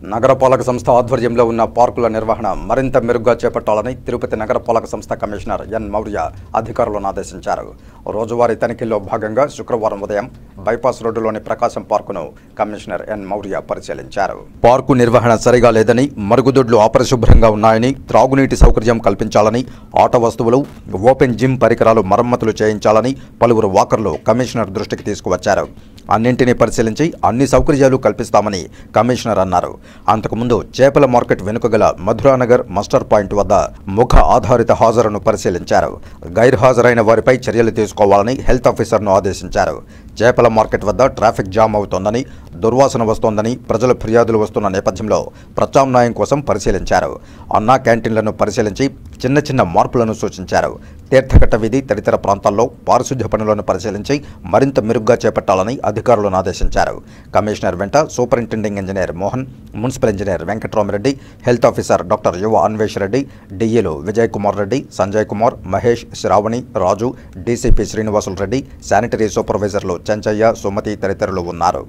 నగరపాలక సంస్థ ఆధ్వర్యంలో ఉన్న పార్కుల నిర్వహణ మరింత మెరుగ్గా చేపట్టాలని తిరుపతి నగరపాలక సంస్థ కమిషనర్ ఎన్ మౌర్య అధికారులను ఆదేశించారు రోజువారీ తనిఖీల్లో భాగంగా శుక్రవారం ఉదయం బైపాస్ రోడ్డులోని ప్రకాశం పార్కును కమిషనర్ ఎన్ మౌర్య పరిశీలించారు పార్కు నిర్వహణ సరిగా లేదని మరుగుదొడ్లు అపరిశుభ్రంగా ఉన్నాయని త్రాగునీటి సౌకర్యం కల్పించాలని ఆట వస్తువులు ఓపెన్ జిమ్ పరికరాలు మరమ్మతులు చేయించాలని పలువురు వాకర్లు కమిషనర్ దృష్టికి తీసుకువచ్చారు అన్నింటినీ పరిశీలించి అన్ని సౌకర్యాలు కల్పిస్తామని కమిషనర్ అన్నారు అంతకుముందు చేపల మార్కెట్ వెనుక గల మధురానగర్ మస్టర్ పాయింట్ వద్ద ముఖ ఆధారిత హాజరును పరిశీలించారు గైర్హాజరైన వారిపై చర్యలు తీసుకోవాలని హెల్త్ ఆఫీసర్ను ఆదేశించారు చేపల మార్కెట్ వద్ద ట్రాఫిక్ జామ్ అవుతోందని దుర్వాసన వస్తోందని ప్రజల ఫిర్యాదులు వస్తున్న నేపథ్యంలో ప్రత్యామ్నాయం కోసం పరిశీలించారు అన్నా క్యాంటీన్లను పరిశీలించి చిన్న చిన్న మార్పులను సూచించారు తీర్థకట్ట వీధి తదితర ప్రాంతాల్లో పారిశుధ్య పనులను పరిశీలించి మరింత మెరుగ్గా చేపట్టాలని అధికారులను ఆదేశించారు కమిషనర్ వెంట superintending engineer Mohan municipal engineer Venkatramareddy health officer doctor Yuva Anvesh Reddy డిఈలు విజయ్ కుమార్ రెడ్డి సంజయ్ కుమార్ మహేష్ శ్రావణి రాజు డీసీపీ శ్రీనివాసులు రెడ్డి శానిటరీ సూపర్వైజర్లు చెంచయ్య సుమతి తదితరులు ఉన్నారు